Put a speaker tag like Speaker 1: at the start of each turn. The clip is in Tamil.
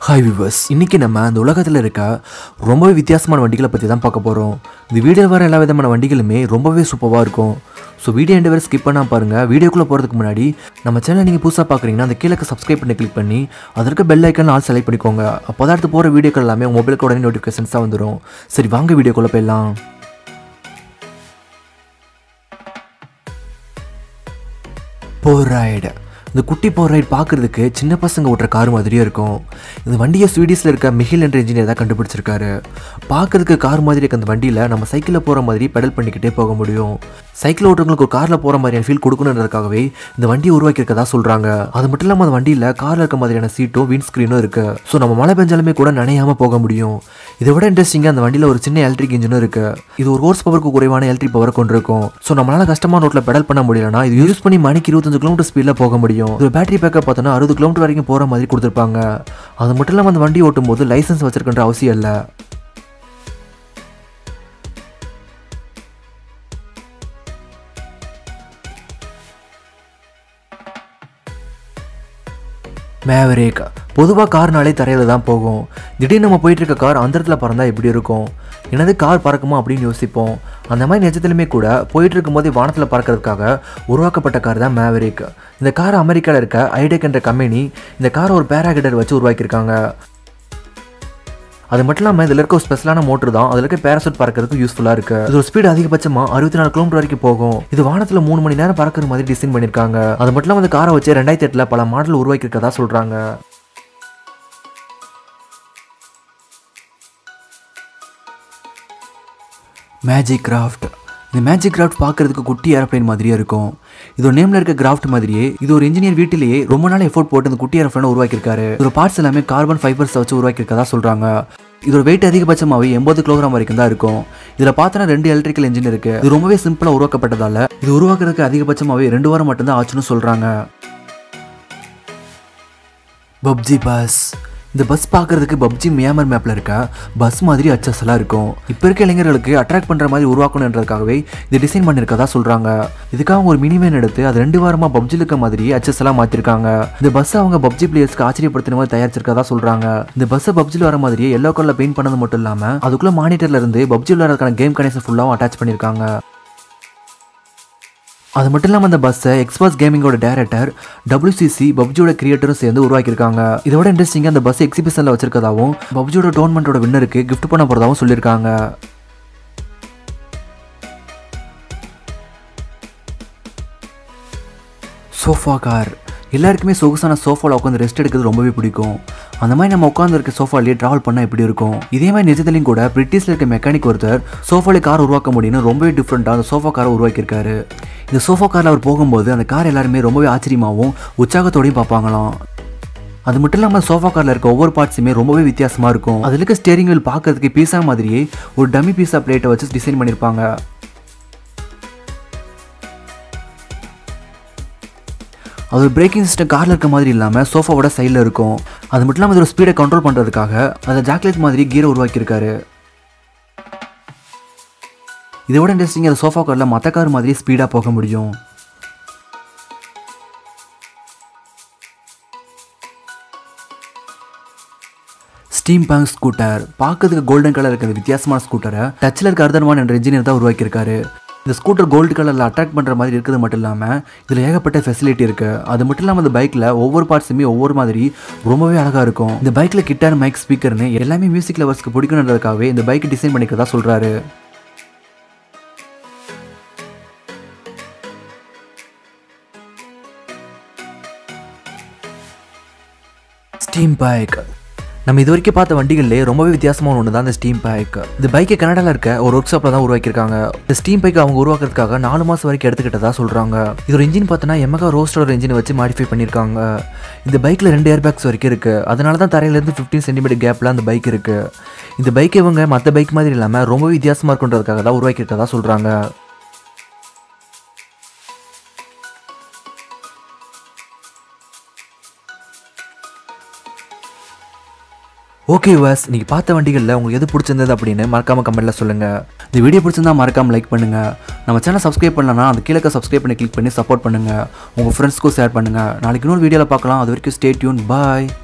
Speaker 1: ஹாய் விவர்ஸ் இன்றைக்கி நம்ம அந்த உலகத்தில் இருக்க ரொம்பவே வித்தியாசமான வண்டிகளை பற்றி தான் பார்க்க போகிறோம் இந்த வீடியோ வர எல்லா விதமான வண்டிகளுமே ரொம்பவே சூப்பராக இருக்கும் ஸோ வீடியோ எண்டு வரை ஸ்கிப் பண்ணால் பாருங்கள் வீடியோக்குள்ளே போகிறதுக்கு முன்னாடி நம்ம சேனல் நீங்கள் புதுசாக பார்க்குறீங்கன்னா அந்த கீழே சப்ஸ்கிரைப் பண்ணி கிளிக் பண்ணி அதற்கு பெல் ஐக்கன் ஆல் செலக்ட் பண்ணிக்கோங்க அப்போ தான் அடுத்து போகிற வீடியோக்கள் எல்லாமே உங்கள் மொபைலுக்கு உடனே நோட்டிஃபிகேஷன்ஸாக வந்துடும் சரி வாங்க வீடியோக்குள்ளே போயிடலாம் போராய்டு இந்த குட்டி போராய்டு பார்க்குறதுக்கு சின்ன பசங்க ஓட்டுற கார் மாதிரியே இருக்கும் இந்த வண்டியை ஸ்வீடிஷில் இருக்க மிகில் என்ற இன்ஜினியர் தான் கண்டுபிடிச்சிருக்காரு பார்க்கறதுக்கு கார் மாதிரி இருக்க அந்த வண்டியில் நம்ம சைக்கிளில் போகிற மாதிரி பெடல் பண்ணிக்கிட்டே போக முடியும் சைக்கிள் ஓட்டுறவங்களுக்கு ஒரு காரில் போகிற மாதிரியான ஃபீல் கொடுக்கணுன்றதுக்காகவே இந்த வண்டியை உருவாக்கியிருக்கதா சொல்கிறாங்க அது மட்டும் இல்லாமல் அந்த வண்டியில் காரில் இருக்க மாதிரியான சீட்டும் விண்ட் ஸ்க்ரீனும் இருக்குது ஸோ நம்ம மழை பெஞ்சாலுமே கூட நனையாமல் போக முடியும் இதை விட இன்ட்ரெஸ்டிங்காக அந்த வண்டியில் ஒரு சின்ன எலக்ட்ரிக் இன்ஜினும் இருக்குது இது ஒரு ஹோர்ஸ் பவருக்கு குறைவான எலக்ட்ரிக் பவர் கொண்டிருக்கும் ஸோ நம்மளால கஷ்டமான ரோட்டில் பெடல் பண்ண முடியலனா இது யூஸ் பண்ணி மணிக்கு இருபத்தஞ்சு கிலோமீட்டர் ஸ்பீடில் போக முடியும் இது பேட்டரி பேக்கப் பார்த்தோன்னா அறுபது கிலோமீட்டர் வரைக்கும் போகிற மாதிரி கொடுத்துருப்பாங்க அது மட்டும் இல்லாமல் அந்த வண்டி ஓட்டும் போது லைசன்ஸ் வச்சிருக்கின்ற அவசியம் இல்லை மேவரேக் பொதுவாக கார்னாலே தரையில் தான் போகும் திடீர்னு நம்ம போயிட்டு இருக்க கார் அந்த இடத்துல பறந்தா எப்படி இருக்கும் என்னது கார் பறக்குமா அப்படின்னு யோசிப்போம் அந்த மாதிரி நிஜத்துலையுமே கூட போயிட்டு இருக்கும்போது வானத்தில் பறக்கிறதுக்காக உருவாக்கப்பட்ட கார் தான் மேவரிக் இந்த கார் அமெரிக்காவில் இருக்க ஐடெக் என்ற கம்பெனி இந்த காரை ஒரு பேராகிடர் வச்சு உருவாக்கியிருக்காங்க அது மட்டும் இல்லாமல் இதில் இருக்க ஒரு ஸ்பெஷலான மோட்டர் தான் அதில் இருக்க பேராசூட் பறக்கிறதுக்கு யூஸ்ஃபுல்லாக இருக்கு இது ஒரு ஸ்பீடு அதிகபட்சமாக அறுபத்தி நாலு கிலோமீட்டர் வரைக்கும் போகும் இது வானத்தில் மூணு மணி நேரம் பறக்கிற மாதிரி டிசைன் பண்ணியிருக்காங்க அது மட்டும் இல்லாமல் அந்த காரை வச்சு ரெண்டாயிரத்தி எட்டில் பல மாடல் உருவாக்கியிருக்கதா சொல்கிறாங்க மேஜிக் கிராஃப்ட் இந்த மேஜிக் கிராஃப்ட் பார்க்கறதுக்கு குட்டி ஏரோப்ளைன் மாதிரியே இருக்கும் இது ஒரு நேமில் இருக்க கிராஃப்ட் மாதிரியே இது ஒரு இன்ஜினியர் வீட்டிலேயே ரொம்ப நாள் எஃபோர்ட் போட்டு இந்த குட்டி ஏரோப்ளைனை உருவாக்கியிருக்காரு இதோட பார்ட்ஸ் எல்லாமே கார்பன் ஃபைபர்ஸ் வச்சு உருவாக்கியிருக்கதா சொல்கிறாங்க இதோட வெயிட் அதிகபட்சமாகவே எண்பது கிலோகிராம் வரைக்கும் தான் இருக்கும் இதில் பார்த்தோன்னா ரெண்டு எலக்ட்ரிக்கல் இன்ஜின் இருக்குது இது ரொம்பவே சிம்பிளாக உருவாக்கப்பட்டதால இது உருவாக்குறதுக்கு அதிகபட்சமாகவே ரெண்டு வாரம் மட்டும்தான் ஆச்சுன்னு சொல்கிறாங்க பப்ஜி பஸ் இந்த பஸ் பார்க்கறதுக்கு பப்ஜி மியாமர் மேப்பில் இருக்க பஸ் மாதிரி அச்சஸ்லாம் இருக்கும் இப்போ இருக்க இளைஞர்களுக்கு அட்ராக்ட் பண்ணுற மாதிரி உருவாக்கணுன்றதுக்காகவே இது டிசைன் பண்ணியிருக்கதா சொல்கிறாங்க இதுக்காக ஒரு மினிமேன் எடுத்து அது ரெண்டு வாரமாக பப்ஜில் இருக்க மாதிரி அச்சஸ் எல்லாம் மாற்றிருக்காங்க இந்த பஸ் அவங்க பப்ஜி பிளேயர்ஸ்க்கு ஆச்சரியப்படுத்தின மாதிரி தயாரிச்சிருக்கதா சொல்கிறாங்க இந்த பஸ்ஸை பப்ஜில் வர மாதிரியே எல்லோ கலரில் பெயிண்ட் பண்ணது மட்டும் இல்லாமல் அதுக்குள்ளே மானிட்டரில் இருந்து பப்ஜி விளையாடுறதுக்கான கேம் கனெக்ஷன் ஃபுல்லாகவும் அட்டாச் பண்ணியிருக்காங்க அது மட்டும் இல்லாமல் அந்த பஸ்ஸை எக்ஸ்பாஸ் கேமிங்கோட டேரக்டர் டபிள்யூசிசி பப்ஜியோட கிரியேட்டரும் சேர்ந்து உருவாக்கியிருக்காங்க இதோட இன்ட்ரெஸ்டிங்காக அந்த பஸ் எக்ஸிபிஷனில் வச்சிருக்கதாகவும் பப்ஜியோட டோர்னமெண்ட்டோட வின்னருக்கு கிஃப்ட் பண்ண போகிறதாகவும் சொல்லியிருக்காங்க சோஃபா கார் எல்லாருக்குமே சொகுசான சோஃபாவில் உட்காந்து ரெஸ்ட் எடுக்கிறது ரொம்பவே பிடிக்கும் அந்த மாதிரி நம்ம உட்காந்து இருக்க சோஃபாலேயே ட்ராவல் பண்ணால் எப்படி இருக்கும் இதே மாதிரி நிஜத்துலையும் கூட பிரிட்டிஷில் இருக்க மெக்கானிக் ஒருத்தர் சோஃபாலே கார் உருவாக்க முடியும்னு ரொம்பவே டிஃப்ரெண்ட்டாக அந்த சோஃபா காரை உருவாக்கியிருக்காரு இந்த சோஃபா காரில் அவர் போகும்போது அந்த கார் எல்லாருமே ரொம்பவே ஆச்சரியமாகவும் உற்சாகத்தோடையும் பார்ப்பாங்களாம் அது மட்டும் இல்லாமல் சோஃபா காரில் இருக்க ஒவ்வொரு பார்ட்ஸுமே ரொம்பவே வித்தியாசமாக இருக்கும் அதில் இருக்க ஸ்டேரிங் வீல் பார்க்கறதுக்கு பீஸா மாதிரியே ஒரு டம்மி பீஸா பிளேட்டை வச்சு டிசைன் பண்ணியிருப்பாங்க அது ஒரு பிரேக்கிங் சிஸ்டம் காரில் இருக்க மாதிரி இல்லாமல் சோஃபாவோட சைடில் இருக்கும் அது மட்டும் இல்லாமல் இதோட ஸ்பீடை கண்ட்ரோல் பண்ணுறதுக்காக அதை ஜாக்லேட் மாதிரி கீரை உருவாக்கியிருக்காரு இதை விட இன்ட்ரெஸ்டிங் அந்த சோஃபா காரில் மற்ற கார் மாதிரி ஸ்பீடாக போக முடியும் ஸ்டீம் பேங்க் ஸ்கூட்டர் பார்க்கறதுக்கு கோல்டன் கலர் இருக்கிற வித்தியாசமான ஸ்கூட்டரை டச்சில் இருக்க அர்தன்வான் என்ற இன்ஜினியர் தான் உருவாக்கியிருக்காரு இந்த ஸ்கூட்டர் கோல்டு கலரில் அட்ராக்ட் பண்ணுற மாதிரி இருக்கிறது மட்டும் இல்லாமல் இதில் ஏகப்பட்ட ஃபெசிலிட்டி இருக்குது அது மட்டும் இல்லாமல் இந்த பைக்கில் ஒவ்வொரு பார்ட்ஸுமே ஒவ்வொரு மாதிரி ரொம்பவே அழகாக இருக்கும் இந்த பைக்கில் கிட்டார் மைக் ஸ்பீக்கர்னு எல்லாமே மியூசிக் லவர்ஸ்க்கு பிடிக்கணுன்றதுக்காகவே இந்த பைக் டிசைன் பண்ணிக்கிறதா சொல்கிறாரு ஸ்டீம் பைக் நம்ம இது வரைக்கும் பார்த்த வண்டிகளிலே ரொம்பவே வித்தியாசமான ஒன்று தான் இந்த ஸ்டீம் பைக் இந்த பைக்கை கனடாவில் இருக்க ஒரு ஒர்க் ஷாப்பில் தான் உருவாக்கியிருக்காங்க இந்த ஸ்டீம் பைக் அவங்க உருவாக்குறதுக்காக நாலு மாதம் வரைக்கும் எடுத்துக்கிட்டதா சொல்கிறாங்க இது ஒரு இன்ஜின் பார்த்தோன்னா எமகா ரோஸ்டர் இன்ஜின் வச்சு மாடிஃபை பண்ணியிருக்காங்க இந்த பைக்கில் ரெண்டு ஏர் பேக்ஸ் வரைக்கும் இருக்குது அதனால தான் தரையிலேருந்து ஃபிஃப்டீன் சென்டிமீட்டர் கேப்பில் அந்த பைக் இருக்குது இந்த பைக் இவங்க மற்ற பைக் மாதிரி இல்லாமல் ரொம்பவே வித்தியாசமாக இருக்குன்றதுக்காக தான் உருவாக்கியிருக்கதா சொல்கிறாங்க ஓகே வாஸ் நீங்கள் பார்த்த வண்டிகளில் உங்களுக்கு எது பிடிச்சிருந்தது அப்படின்னு மறக்காம கமெண்ட்டில் சொல்லுங்கள் இந்த வீடியோ பிடிச்சிருந்தா மறக்காம லைக் பண்ணுங்கள் நம்ம சேனல் சப்ஸ்கிரைப் பண்ணலன்னா அந்த கீழே சப்ஸ்கிரைப் பண்ணி கிளிக் பண்ணி சப்போர்ட் பண்ணுங்கள் உங்கள் ஃப்ரெண்ட்ஸ்க்கும் ஷேர் பண்ணுங்கள் நாளைக்கு இன்னொரு வீடியோவில் பார்க்கலாம் அது வரைக்கும் ஸ்டே டியூன் பாய்